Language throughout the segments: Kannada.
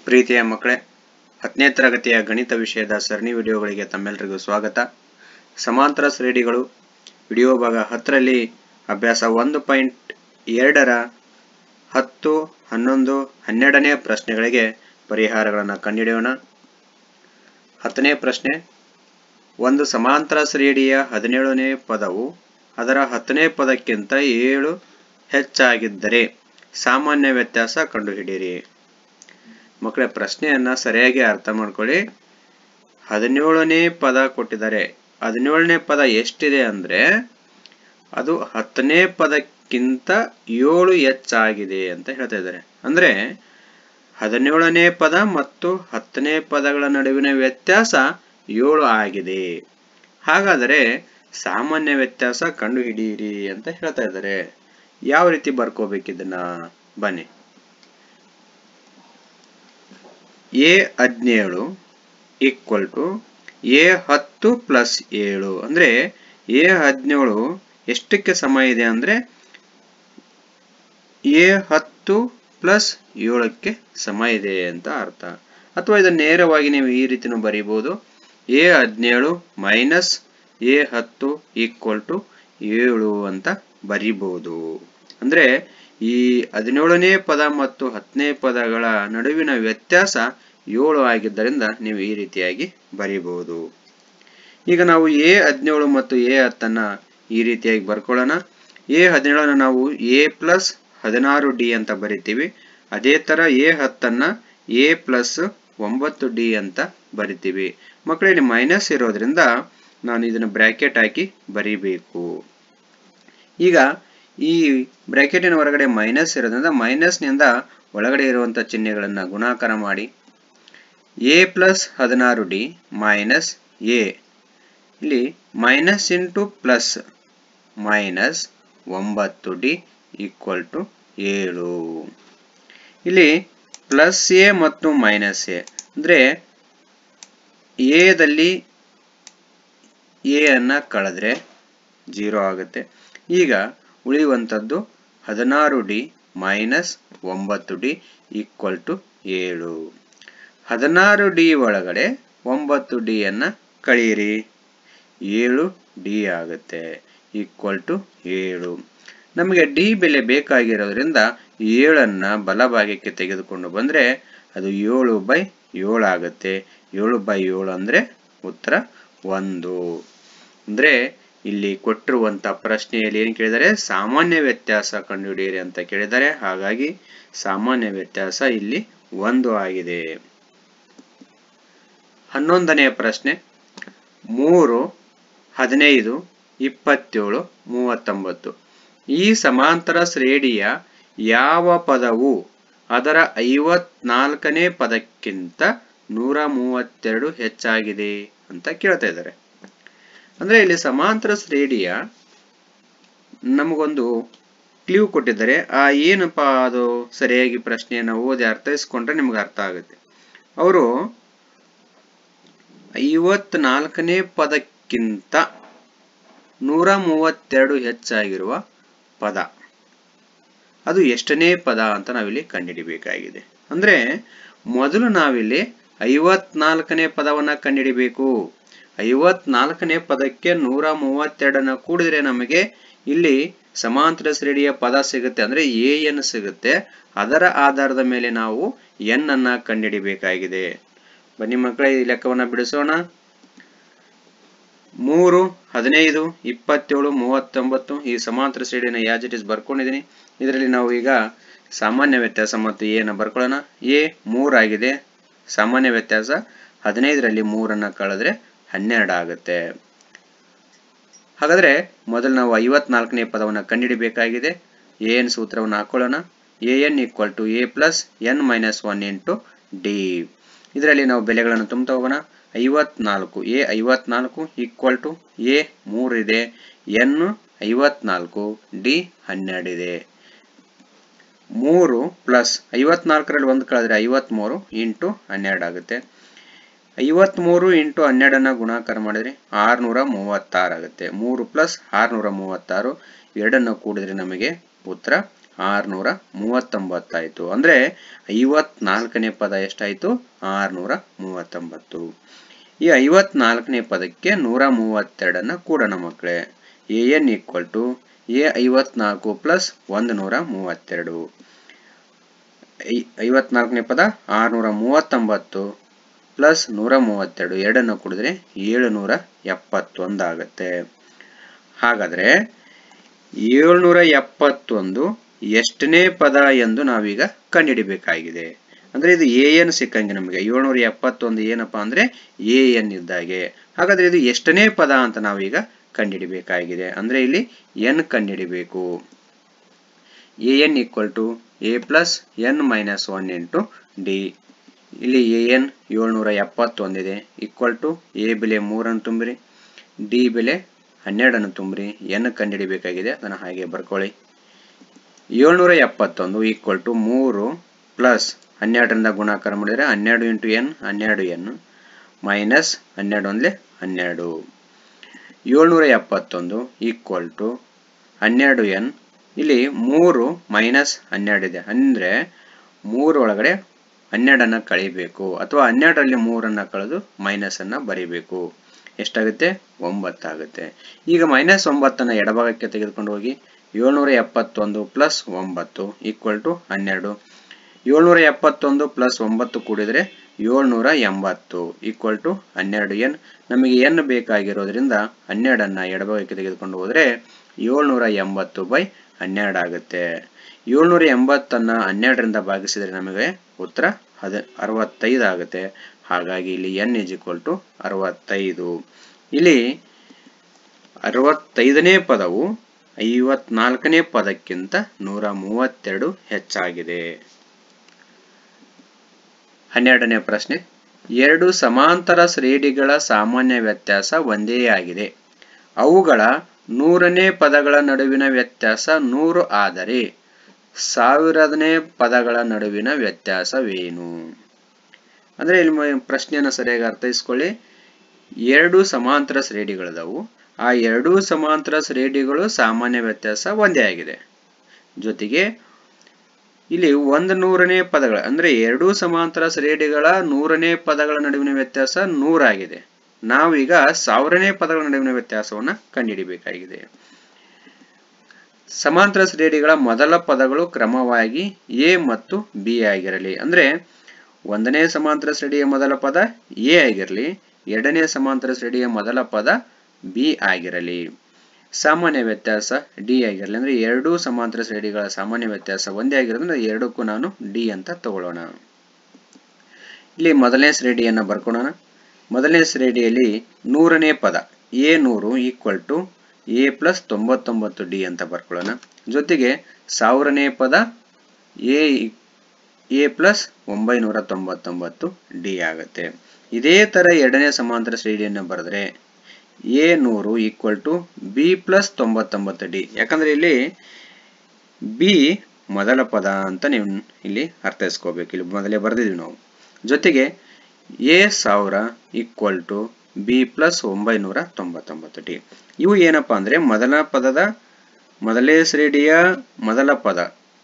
ಪ್ರೀತಿಯ ಮಕ್ಕಳೇ ಹತ್ತನೇ ತರಗತಿಯ ಗಣಿತ ವಿಷಯದ ಸರಣಿ ವಿಡಿಯೋಗಳಿಗೆ ತಮ್ಮೆಲ್ಲರಿಗೂ ಸ್ವಾಗತ ಸಮಾಂತರ ಶ್ರೇಣಿಗಳು ವಿಡಿಯೋ ಭಾಗ ಹತ್ತರಲ್ಲಿ ಅಭ್ಯಾಸ ಒಂದು ಪಾಯಿಂಟ್ ಎರಡರ ಹತ್ತು ಹನ್ನೊಂದು ಹನ್ನೆರಡನೇ ಪ್ರಶ್ನೆಗಳಿಗೆ ಪರಿಹಾರಗಳನ್ನು ಕಂಡುಹಿಡಿಯೋಣ ಹತ್ತನೇ ಪ್ರಶ್ನೆ ಒಂದು ಸಮಾಂತರ ಶ್ರೇಣಿಯ ಹದಿನೇಳನೇ ಪದವು ಅದರ ಹತ್ತನೇ ಪದಕ್ಕಿಂತ ಏಳು ಹೆಚ್ಚಾಗಿದ್ದರೆ ಸಾಮಾನ್ಯ ವ್ಯತ್ಯಾಸ ಕಂಡುಹಿಡಿಯಿರಿ ಮಕ್ಕಳ ಪ್ರಶ್ನೆಯನ್ನ ಸರಿಯಾಗಿ ಅರ್ಥ ಮಾಡ್ಕೊಳ್ಳಿ ಹದಿನೇಳನೇ ಪದ ಕೊಟ್ಟಿದ್ದಾರೆ ಹದಿನೇಳನೇ ಪದ ಎಷ್ಟಿದೆ ಅಂದ್ರೆ ಅದು ಹತ್ತನೇ ಪದಕ್ಕಿಂತ ಏಳು ಹೆಚ್ಚಾಗಿದೆ ಅಂತ ಹೇಳ್ತಾ ಇದ್ದಾರೆ ಅಂದ್ರೆ ಹದಿನೇಳನೇ ಪದ ಮತ್ತು ಹತ್ತನೇ ಪದಗಳ ನಡುವಿನ ವ್ಯತ್ಯಾಸ ಏಳು ಆಗಿದೆ ಹಾಗಾದರೆ ಸಾಮಾನ್ಯ ವ್ಯತ್ಯಾಸ ಕಂಡುಹಿಡಿಯಿರಿ ಅಂತ ಹೇಳ್ತಾ ಇದ್ದಾರೆ ಯಾವ ರೀತಿ ಬರ್ಕೋಬೇಕಿದನ್ನ ಬನ್ನಿ ಎ ಹದಿನೇಳು ಈಕ್ವಲ್ ಟು ಎ ಹತ್ತು ಪ್ಲಸ್ ಏಳು ಅಂದ್ರೆ ಎ ಹದಿನೇಳು ಎಷ್ಟಕ್ಕೆ ಸಮ ಇದೆ ಅಂದ್ರೆ ಎ ಹತ್ತು ಪ್ಲಸ್ ಏಳಕ್ಕೆ ಸಮ ಇದೆ ಅಂತ ಅರ್ಥ ಅಥವಾ ಇದನ್ನು ನೇರವಾಗಿ ನೀವು ಈ ರೀತಿನೂ ಬರೀಬಹುದು ಎ ಹದಿನೇಳು ಮೈನಸ್ ಎ ಹತ್ತು ಈಕ್ವಲ್ ಟು ಏಳು ಅಂತ ಬರಿಬಹುದು ಅಂದ್ರೆ ಈ ಹದಿನೇಳನೇ ಪದ ಮತ್ತು ಹತ್ತನೇ ಪದಗಳ ನಡುವಿನ ವ್ಯತ್ಯಾಸ ಏಳು ಆಗಿದ್ದರಿಂದ ನೀವು ಈ ರೀತಿಯಾಗಿ ಬರೀಬಹುದು ಈಗ ನಾವು ಎ ಹದಿನೇಳು ಮತ್ತು ಎ ಹತ್ತನ್ನ ಈ ರೀತಿಯಾಗಿ ಬರ್ಕೊಳ್ಳೋಣ ಎ ಹದಿನೇಳನ್ನ ನಾವು ಎ ಪ್ಲಸ್ ಹದಿನಾರು ಡಿ ಅಂತ ಬರಿತೀವಿ ಅದೇ ತರ ಎ ಹತ್ತನ್ನ ಎ ಪ್ಲಸ್ ಒಂಬತ್ತು ಡಿ ಅಂತ ಬರಿತೀವಿ ಮಕ್ಕಳಲ್ಲಿ ಮೈನಸ್ ಇರೋದ್ರಿಂದ ನಾನು ಇದನ್ನು ಬ್ರ್ಯಾಕೆಟ್ ಹಾಕಿ ಬರಿಬೇಕು ಈಗ ಈ ಬ್ರ್ಯಾಕೆಟಿನ ಹೊರಗಡೆ ಮೈನಸ್ ಇರೋದ್ರಿಂದ ಮೈನಸ್ನಿಂದ ಒಳಗಡೆ ಇರುವಂಥ ಚಿಹ್ನೆಗಳನ್ನು ಗುಣಾಕಾರ ಮಾಡಿ ಎ ಪ್ಲಸ್ ಹದಿನಾರು ಡಿ ಮೈನಸ್ ಎ ಇಲ್ಲಿ ಮೈನಸ್ ಇಂಟು ಪ್ಲಸ್ ಮೈನಸ್ ಒಂಬತ್ತು ಡಿ ಈಕ್ವಲ್ ಟು ಏಳು ಇಲ್ಲಿ ಪ್ಲಸ್ ಎ ಮತ್ತು ಮೈನಸ್ ಎ ಅಂದರೆ ಎದಲ್ಲಿ ಎ ಅನ್ನ ಕಳೆದ್ರೆ ಜೀರೋ ಆಗುತ್ತೆ ಈಗ ಉಳಿಯುವಂಥದ್ದು ಹದಿನಾರು ಡಿ ಮೈನಸ್ ಒಂಬತ್ತು ಡಿ ಈಕ್ವಲ್ ಟು ಏಳು ಹದಿನಾರು ಡಿ ಒಳಗಡೆ ಒಂಬತ್ತು ಡಿ ಅನ್ನ ಕಳೀರಿ ಏಳು ಡಿ ಆಗುತ್ತೆ ಈಕ್ವಲ್ ಟು ಏಳು ನಮಗೆ ಡಿ ಬೆಲೆ ಬೇಕಾಗಿರೋದ್ರಿಂದ ಏಳನ್ನ ಬಲಭಾಗಕ್ಕೆ ತೆಗೆದುಕೊಂಡು ಬಂದ್ರೆ ಅದು ಏಳು ಬೈ ಏಳು ಆಗುತ್ತೆ ಏಳು ಬೈ ಏಳು ಅಂದ್ರೆ ಉತ್ತರ ಒಂದು ಅಂದ್ರೆ ಇಲ್ಲಿ ಕೊಟ್ಟಿರುವಂತ ಪ್ರಶ್ನೆಯಲ್ಲಿ ಏನ್ ಕೇಳಿದರೆ ಸಾಮಾನ್ಯ ವ್ಯತ್ಯಾಸ ಕಂಡುಹಿಡಿಯಿರಿ ಅಂತ ಕೇಳಿದ್ದಾರೆ ಹಾಗಾಗಿ ಸಾಮಾನ್ಯ ವ್ಯತ್ಯಾಸ ಇಲ್ಲಿ ಒಂದು ಆಗಿದೆ ಹನ್ನೊಂದನೆಯ ಪ್ರಶ್ನೆ ಮೂರು ಹದಿನೈದು ಇಪ್ಪತ್ತೇಳು ಮೂವತ್ತೊಂಬತ್ತು ಈ ಸಮಾಂತರ ಶ್ರೇಣಿಯ ಯಾವ ಪದವು ಅದರ ಐವತ್ನಾಲ್ಕನೇ ಪದಕ್ಕಿಂತ ನೂರ ಮೂವತ್ತೆರಡು ಹೆಚ್ಚಾಗಿದೆ ಅಂತ ಕೇಳ್ತಾ ಇದ್ದಾರೆ ಅಂದ್ರೆ ಇಲ್ಲಿ ಸಮಾಂತರ ಶ್ರೇಣಿಯ ನಮಗೊಂದು ಕ್ಲೀವ್ ಕೊಟ್ಟಿದ್ದಾರೆ ಆ ಏನಪ್ಪಾ ಅದು ಸರಿಯಾಗಿ ಪ್ರಶ್ನೆಯನ್ನು ಓದಿ ಅರ್ಥೈಸ್ಕೊಂಡ್ರೆ ನಿಮ್ಗೆ ಅರ್ಥ ಆಗುತ್ತೆ ಅವರು ಐವತ್ನಾಲ್ಕನೇ ಪದಕ್ಕಿಂತ ನೂರ ಮೂವತ್ತೆರಡು ಹೆಚ್ಚಾಗಿರುವ ಪದ ಅದು ಎಷ್ಟನೇ ಪದ ಅಂತ ನಾವಿಲ್ಲಿ ಕಂಡುಹಿಡಿಬೇಕಾಗಿದೆ ಅಂದ್ರೆ ಮೊದಲು ನಾವಿಲ್ಲಿ ಐವತ್ನಾಲ್ಕನೇ ಪದವನ್ನ ಕಂಡುಹಿಡಿಬೇಕು ಐವತ್ನಾಲ್ಕನೇ ಪದಕ್ಕೆ ನೂರ ಮೂವತ್ತೆರಡನ್ನ ಕೂಡಿದ್ರೆ ನಮಗೆ ಇಲ್ಲಿ ಸಮಾಂತರ ಶ್ರೇಣಿಯ ಪದ ಸಿಗುತ್ತೆ ಅಂದ್ರೆ ಎ ಎನ್ ಸಿಗುತ್ತೆ ಅದರ ಆಧಾರದ ಮೇಲೆ ನಾವು ಎನ್ ಅನ್ನ ಕಂಡುಹಿಡಿಬೇಕಾಗಿದೆ ಬನ್ನಿ ಮಕ್ಕಳೇ ಈ ಲೆಕ್ಕವನ್ನ ಬಿಡಿಸೋಣ ಮೂರು ಹದಿನೈದು ಇಪ್ಪತ್ತೇಳು ಮೂವತ್ತೊಂಬತ್ತು ಈ ಸಮಾಂತರ ಶ್ರೇಣಿಯನ್ನು ಯಾಸ್ ಇಟ್ ಇಸ್ ಬರ್ಕೊಂಡಿದ್ದೀನಿ ಇದರಲ್ಲಿ ನಾವು ಈಗ ಸಾಮಾನ್ಯ ವ್ಯತ್ಯಾಸ ಮತ್ತು ಎನ ಬರ್ಕೊಳ್ಳೋಣ ಎ ಮೂರಾಗಿದೆ ಸಾಮಾನ್ಯ ವ್ಯತ್ಯಾಸ ಹದಿನೈದರಲ್ಲಿ ಮೂರನ್ನ ಕಳೆದ್ರೆ ಹನ್ನೆರಡು ಆಗುತ್ತೆ ಹಾಗಾದ್ರೆ ಮೊದಲು ನಾವು ಐವತ್ನಾಲ್ಕನೇ ಪದವನ್ನು ಕಂಡುಹಿಡಿಬೇಕಾಗಿದೆ ಎ ಎನ್ ಸೂತ್ರವನ್ನು ಹಾಕೊಳ್ಳೋಣ a n equal to a plus n minus one into d ಇದರಲ್ಲಿ ನಾವು ಬೆಲೆಗಳನ್ನು ತುಂಬ್ತಾ ಹೋಗೋಣ ಐವತ್ನಾಲ್ಕು ಎ ಐವತ್ನಾಲ್ಕು ಈಕ್ವಲ್ ಟು ಎ ಮೂರಿದೆ ಎನ್ ಐವತ್ನಾಲ್ಕು ಡಿ ಹನ್ನೆರಡಿದೆ ಮೂರು ಪ್ಲಸ್ ಐವತ್ನಾಲ್ಕರಲ್ಲಿ ಒಂದು ಕಳೆದ್ರೆ ಐವತ್ಮೂರು ಇಂಟು ಹನ್ನೆರಡು ಆಗುತ್ತೆ ಐವತ್ಮೂರು ಇಂಟು ಹನ್ನೆರಡನ್ನ ಗುಣಾಕಾರ ಮಾಡಿದ್ರೆ ಆರ್ನೂರ ಮೂವತ್ತಾರು ಆಗುತ್ತೆ ಮೂರು ಪ್ಲಸ್ ಆರ್ನೂರ ಮೂವತ್ತಾರು ಎರಡನ್ನು ಕೂಡಿದ್ರೆ ನಮಗೆ ಉತ್ತರ ಆರುನೂರ ಮೂವತ್ತೊಂಬತ್ತಾಯಿತು ಅಂದರೆ ಐವತ್ನಾಲ್ಕನೇ ಪದ ಎಷ್ಟಾಯಿತು ಆರುನೂರ ಮೂವತ್ತೊಂಬತ್ತು ಈ ಐವತ್ನಾಲ್ಕನೇ ಪದಕ್ಕೆ ನೂರ ಮೂವತ್ತೆರಡನ್ನು ಕೂಡೋಣ ಮಕ್ಕಳೇ a n equal to a ಐವತ್ನಾಲ್ಕು ಪ್ಲಸ್ ಒಂದು ನೂರ ಮೂವತ್ತೆರಡು ಐ ಐವತ್ನಾಲ್ಕನೇ ಪದ ಆರುನೂರ ಮೂವತ್ತೊಂಬತ್ತು ಪ್ಲಸ್ ನೂರ ಮೂವತ್ತೆರಡು ಎರಡನ್ನು ಕುಡಿದ್ರೆ ಏಳುನೂರ ಎಪ್ಪತ್ತೊಂದು ಆಗುತ್ತೆ ಹಾಗಾದರೆ ಏಳ್ನೂರ ಎಪ್ಪತ್ತೊಂದು ಎಷ್ಟನೇ ಪದ ಎಂದು ನಾವೀಗ ಕಂಡುಹಿಡಿಬೇಕಾಗಿದೆ ಅಂದ್ರೆ ಇದು ಎ ಎನ್ ಸಿಕ್ಕಂಗೆ ನಮಗೆ ಏಳ್ನೂರ ಎಪ್ಪತ್ತೊಂದು ಏನಪ್ಪಾ ಅಂದ್ರೆ ಎ ಎನ್ ಇದ್ದಾಗೆ ಹಾಗಾದ್ರೆ ಇದು ಎಷ್ಟನೇ ಪದ ಅಂತ ನಾವೀಗ ಕಂಡುಹಿಡಿಬೇಕಾಗಿದೆ ಅಂದ್ರೆ ಇಲ್ಲಿ ಎನ್ ಕಂಡುಹಿಡಿಬೇಕು a n equal to a plus n minus one into d ಇಲ್ಲಿ ಎ ಎನ್ ಏಳ್ನೂರ ಎಪ್ಪತ್ತೊಂದಿದೆ ಈಕ್ವಲ್ ಟು ಎ ಬೆಲೆ ಮೂರನ್ನು ತುಂಬಿರಿ ಡಿ ಬೆಲೆ ಹನ್ನೆರಡನ್ನು ತುಂಬಿರಿ ಎನ್ ಕಂಡುಹಿಡಿಬೇಕಾಗಿದೆ ಅದನ್ನು ಹಾಗೆ ಬರ್ಕೊಳ್ಳಿ ಏಳ್ನೂರ ಎಪ್ಪತ್ತೊಂದು ಈಕ್ವಲ್ ಟು ಮೂರು ಪ್ಲಸ್ ಹನ್ನೆರಡರಿಂದ ಗುಣಾಕಾರ ಮಾಡಿದರೆ ಹನ್ನೆರಡು ಇಂಟು ಎನ್ ಹನ್ನೆರಡು ಎನ್ ಮೈನಸ್ ಹನ್ನೆರಡು ಒಂದಲೇ ಹನ್ನೆರಡು ಏಳ್ನೂರ ಎಪ್ಪತ್ತೊಂದು ಈಕ್ವಲ್ ಟು ಹನ್ನೆರಡು ಎನ್ ಇಲ್ಲಿ ಮೂರು ಮೈನಸ್ ಹನ್ನೆರಡು ಇದೆ ಅಂದರೆ ಮೂರು ಒಳಗಡೆ ಹನ್ನೆರಡನ್ನು ಕಳಿಬೇಕು ಅಥವಾ ಹನ್ನೆರಡರಲ್ಲಿ ಮೂರನ್ನು ಕಳೆದು ಮೈನಸನ್ನು ಬರೀಬೇಕು ಎಷ್ಟಾಗುತ್ತೆ ಒಂಬತ್ತಾಗುತ್ತೆ ಈಗ ಮೈನಸ್ ಒಂಬತ್ತನ್ನು ಎಡಭಾಗಕ್ಕೆ ತೆಗೆದುಕೊಂಡು ಹೋಗಿ ಏಳ್ನೂರ ಎಪ್ಪತ್ತೊಂದು ಪ್ಲಸ್ ಒಂಬತ್ತು ಈಕ್ವಲ್ ಟು ಹನ್ನೆರಡು ಏಳ್ನೂರ ಎಪ್ಪತ್ತೊಂದು ಪ್ಲಸ್ ಒಂಬತ್ತು ಕೂಡಿದರೆ ಏಳ್ನೂರ ಎಂಬತ್ತು ಈಕ್ವಲ್ ಟು ಹನ್ನೆರಡು ಎನ್ ನಮಗೆ ಎನ್ ಬೇಕಾಗಿರೋದ್ರಿಂದ ಹನ್ನೆರಡನ್ನು ಎಡಭಾಗಕ್ಕೆ ತೆಗೆದುಕೊಂಡು ಹೋದರೆ ಏಳ್ನೂರ ಎಂಬತ್ತು ಬೈ ಹನ್ನೆರಡು ಆಗುತ್ತೆ ಏಳ್ನೂರ ಎಂಬತ್ತನ್ನು ಹನ್ನೆರಡರಿಂದ ಭಾಗಿಸಿದರೆ ನಮಗೆ ಉತ್ತರ ಹದ ಅರವತ್ತೈದು ಆಗುತ್ತೆ ಹಾಗಾಗಿ ಇಲ್ಲಿ ಎನ್ ಇಸ್ ಈಕ್ವಲ್ ಟು ಅರವತ್ತೈದು ಇಲ್ಲಿ ಅರವತ್ತೈದನೇ ಪದವು ಐವತ್ನಾಲ್ಕನೇ ಪದಕ್ಕಿಂತ ನೂರ ಮೂವತ್ತೆರಡು ಹೆಚ್ಚಾಗಿದೆ ಹನ್ನೆರಡನೇ ಪ್ರಶ್ನೆ ಎರಡು ಸಮಾಂತರ ಶ್ರೇಣಿಗಳ ಸಾಮಾನ್ಯ ವ್ಯತ್ಯಾಸ ಒಂದೇ ಆಗಿದೆ ಅವುಗಳ ನೂರನೇ ಪದಗಳ ನಡುವಿನ ವ್ಯತ್ಯಾಸ ನೂರು ಆದರೆ ಸಾವಿರದನೇ ಪದಗಳ ನಡುವಿನ ವ್ಯತ್ಯಾಸವೇನು ಅಂದ್ರೆ ಇಲ್ಲಿ ಮ- ಪ್ರಶ್ನೆಯನ್ನು ಸರಿಯಾಗಿ ಅರ್ಥೈಸ್ಕೊಳ್ಳಿ ಎರಡು ಸಮಾಂತರ ಶ್ರೇಣಿಗಳಿದಾವು ಆ ಎರಡೂ ಸಮಾಂತರ ಶ್ರೇಣಿಗಳು ಸಾಮಾನ್ಯ ವ್ಯತ್ಯಾಸ ಒಂದೇ ಆಗಿದೆ ಜೊತೆಗೆ ಇಲ್ಲಿ ಒಂದು ನೂರನೇ ಪದಗಳ ಅಂದ್ರೆ ಎರಡೂ ಸಮಾಂತರ ಶ್ರೇಣಿಗಳ ನೂರನೇ ಪದಗಳ ನಡುವಿನ ವ್ಯತ್ಯಾಸ ನೂರಾಗಿದೆ ನಾವೀಗ ಸಾವಿರನೇ ಪದಗಳ ನಡುವಿನ ವ್ಯತ್ಯಾಸವನ್ನ ಕಂಡುಹಿಡಿಬೇಕಾಗಿದೆ ಸಮಾಂತರ ಶ್ರೇಣಿಗಳ ಮೊದಲ ಪದಗಳು ಕ್ರಮವಾಗಿ ಎ ಮತ್ತು ಬಿ ಆಗಿರಲಿ ಅಂದ್ರೆ ಒಂದನೇ ಸಮಾಂತರ ಶ್ರೇಣಿಯ ಮೊದಲ ಪದ ಎ ಆಗಿರಲಿ ಎರಡನೇ ಸಮಾಂತರ ಶ್ರೇಣಿಯ ಮೊದಲ ಪದ ಬಿ ಆಗಿರಲಿ ಸಾಮಾನ್ಯ ವ್ಯತ್ಯಾಸ ಡಿ ಆಗಿರಲಿ ಅಂದ್ರೆ ಎರಡೂ ಸಮಾಂತರ ಶ್ರೇಣಿಗಳ ಸಾಮಾನ್ಯ ವ್ಯತ್ಯಾಸ ಒಂದೇ ಆಗಿರೋದ್ರಿಂದ ಎರಡಕ್ಕೂ ನಾನು ಡಿ ಅಂತ ತಗೊಳ್ಳೋಣ ಇಲ್ಲಿ ಮೊದಲನೇ ಶ್ರೇಣಿಯನ್ನು ಬರ್ಕೊಳ್ಳೋಣ ಮೊದಲನೇ ಶ್ರೇಣಿಯಲ್ಲಿ ನೂರನೇ ಪದ ಎ ನೂರು ಈಕ್ವಲ್ ಟು ಎ ಪ್ಲಸ್ ತೊಂಬತ್ತೊಂಬತ್ತು ಡಿ ಅಂತ ಬರ್ಕೊಳ್ಳೋಣ ಜೊತೆಗೆ ಸಾವಿರನೇ ಪದ ಎ ಎ ಪ್ಲಸ್ ಒಂಬೈನೂರ ತೊಂಬತ್ತೊಂಬತ್ತು ಡಿ ಆಗುತ್ತೆ ಇದೇ ತರ ಎರಡನೇ ಸಮಾಂತರ ಶ್ರೇಣಿಯನ್ನು ಬರೆದ್ರೆ ಎ ನೂರು ಈಕ್ವಲ್ ಟು ಬಿ ಪ್ಲಸ್ ತೊಂಬತ್ತೊಂಬತ್ತು ಡಿ ಯಾಕಂದ್ರೆ ಇಲ್ಲಿ ಬಿ ಮೊದಲ ಪದ ಅಂತ ನೀವು ಇಲ್ಲಿ ಅರ್ಥೈಸ್ಕೋಬೇಕು ಇಲ್ಲಿ ಮೊದಲೇ ಬರೆದಿದ್ವಿ ನಾವು ಜೊತೆಗೆ ಎ ಸಾವಿರ ಈಕ್ವಲ್ ಟು ಬಿ ಪ್ಲಸ್ ಒಂಬೈನೂರ ತೊಂಬತ್ತೊಂಬತ್ತು ಡಿ ಇವು ಏನಪ್ಪಾ ಅಂದ್ರೆ ಮೊದಲ ಪದದ ಮೊದಲೇ ಶ್ರೇಣಿಯ ಮೊದಲ ಪದ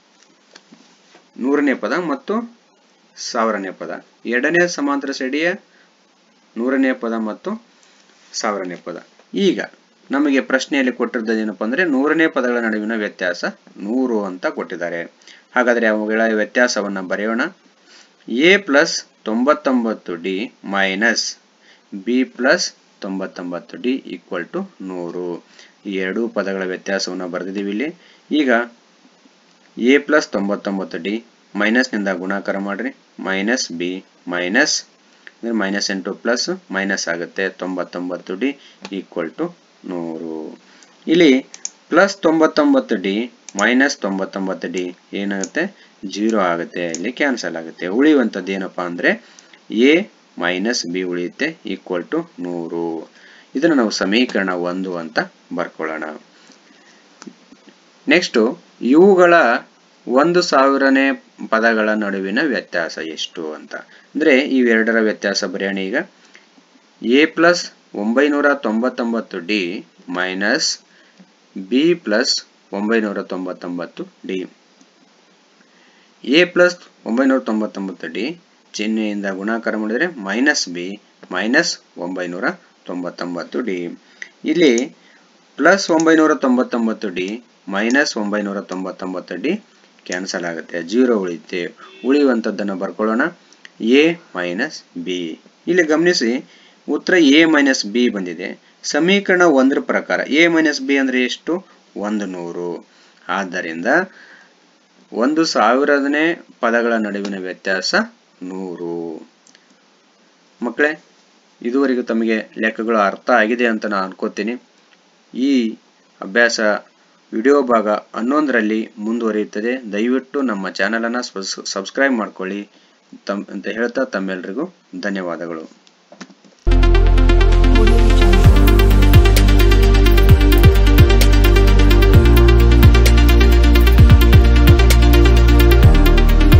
ನೂರನೇ ಪದ ಮತ್ತು ಸಾವಿರನೇ ಪದ ಎರಡನೇ ಸಮಾಂತರ ಶ್ರೇಣಿಯ ನೂರನೇ ಪದ ಮತ್ತು ಸಾವಿರನೇ ಪದ ಈಗ ನಮಗೆ ಪ್ರಶ್ನೆಯಲ್ಲಿ ಕೊಟ್ಟಿರೋದು ಏನಪ್ಪಾ ಅಂದ್ರೆ ನೂರನೇ ಪದಗಳ ನಡುವಿನ ವ್ಯತ್ಯಾಸ ನೂರು ಅಂತ ಕೊಟ್ಟಿದ್ದಾರೆ ಹಾಗಾದ್ರೆ ಅವುಗಳ ವ್ಯತ್ಯಾಸವನ್ನ ಬರೆಯೋಣ ಎ ಪ್ಲಸ್ ತೊಂಬತ್ತೊಂಬತ್ತು ಡಿ ಮೈನಸ್ ಬಿ ಪ್ಲಸ್ ತೊಂಬತ್ತೊಂಬತ್ತು ಡಿ ಈಕ್ವಲ್ ಟು ನೂರು ಈ ಎರಡೂ ಪದಗಳ ವ್ಯತ್ಯಾಸವನ್ನು ಬರೆದಿದ್ದೀವಿ ಇಲ್ಲಿ ಈಗ ಎ ಪ್ಲಸ್ ತೊಂಬತ್ತೊಂಬತ್ತು ಡಿ ಮೈನಸ್ನಿಂದ ಗುಣಾಕಾರ ಮಾಡ್ರಿ ಮೈನಸ್ ಬಿ ಮೈನಸ್ ಅಂದರೆ ಮೈನಸ್ ಇಂಟು ಪ್ಲಸ್ ಮೈನಸ್ ಆಗುತ್ತೆ ತೊಂಬತ್ತೊಂಬತ್ತು ಡಿ ಈಕ್ವಲ್ ಟು ನೂರು ಇಲ್ಲಿ ಪ್ಲಸ್ ತೊಂಬತ್ತೊಂಬತ್ತು ಡಿ ಮೈನಸ್ ತೊಂಬತ್ತೊಂಬತ್ತು ಡಿ ಏನಾಗುತ್ತೆ ಜೀರೋ ಆಗುತ್ತೆ ಇಲ್ಲಿ ಕ್ಯಾನ್ಸಲ್ ಆಗುತ್ತೆ ಉಳಿಯುವಂಥದ್ದು ಏನಪ್ಪಾ ಅಂದರೆ ಎ ಮೈನಸ್ ಬಿ ಉಳಿಯುತ್ತೆ ಈಕ್ವಲ್ ಟು ನೂರು ಇದನ್ನು ನಾವು ಸಮೀಕರಣ ಒಂದು ಅಂತ ಬರ್ಕೊಳ್ಳೋಣ ನೆಕ್ಸ್ಟು ಇವುಗಳ ಒಂದು ಸಾವಿರನೇ ಪದಗಳ ನಡುವಿನ ವ್ಯತ್ಯಾಸ ಎಷ್ಟು ಅಂತ ಅಂದರೆ ಇವೆರಡರ ವ್ಯತ್ಯಾಸ ಬರೆಯೋಣ ಈಗ ಎ ಪ್ಲಸ್ ಒಂಬೈನೂರ ತೊಂಬತ್ತೊಂಬತ್ತು ಡಿ ಮೈನಸ್ ಬಿ ಪ್ಲಸ್ ಒಂಬೈನೂರ ತೊಂಬತ್ತೊಂಬತ್ತು ಡಿ ಎ ಪ್ಲಸ್ ಒಂಬೈನೂರ ತೊಂಬತ್ತೊಂಬತ್ತು ಡಿ ಚಿಹ್ನೆಯಿಂದ ಗುಣಾಕಾರ ಮಾಡಿದರೆ ಮೈನಸ್ ಬಿ ಮೈನಸ್ ಒಂಬೈನೂರ ತೊಂಬತ್ತೊಂಬತ್ತು ಡಿ ಇಲ್ಲಿ ಪ್ಲಸ್ ಒಂಬೈನೂರ ತೊಂಬತ್ತೊಂಬತ್ತು ಡಿ ಮೈನಸ್ ಒಂಬೈನೂರ ತೊಂಬತ್ತೊಂಬತ್ತು ಡಿ ಕ್ಯಾನ್ಸಲ್ ಆಗುತ್ತೆ ಜೀರೋ ಉಳಿಯುತ್ತೆ ಉಳಿಯುವಂಥದ್ದನ್ನು ಬರ್ಕೊಳ್ಳೋಣ ಎ ಮೈನಸ್ ಬಿ ಇಲ್ಲಿ ಗಮನಿಸಿ ಉತ್ತರ ಎ ಮೈನಸ್ ಬಿ ಬಂದಿದೆ ಸಮೀಕರಣ ಒಂದರ ಪ್ರಕಾರ ಎ ಮೈನಸ್ ಬಿ ಅಂದರೆ ಎಷ್ಟು ಒಂದು ನೂರು ಆದ್ದರಿಂದ ಒಂದು ಸಾವಿರದನೇ ಪದಗಳ ನಡುವಿನ ವ್ಯತ್ಯಾಸ ನೂರು ಮಕ್ಕಳೇ ಇದುವರೆಗೂ ತಮಗೆ ಲೆಕ್ಕಗಳು ಅರ್ಥ ಆಗಿದೆ ಅಂತ ನಾನು ಅನ್ಕೋತೀನಿ ಈ ಅಭ್ಯಾಸ ವಿಡಿಯೋ ಭಾಗ ಹನ್ನೊಂದರಲ್ಲಿ ಮುಂದುವರಿಯುತ್ತದೆ ದಯವಿಟ್ಟು ನಮ್ಮ ಚಾನಲನ್ನು ಸಬ್ಸ್ಕ್ರೈಬ್ ಮಾಡ್ಕೊಳ್ಳಿ ತಮ್ ಅಂತ ಹೇಳ್ತಾ ತಮ್ಮೆಲ್ಲರಿಗೂ ಧನ್ಯವಾದಗಳು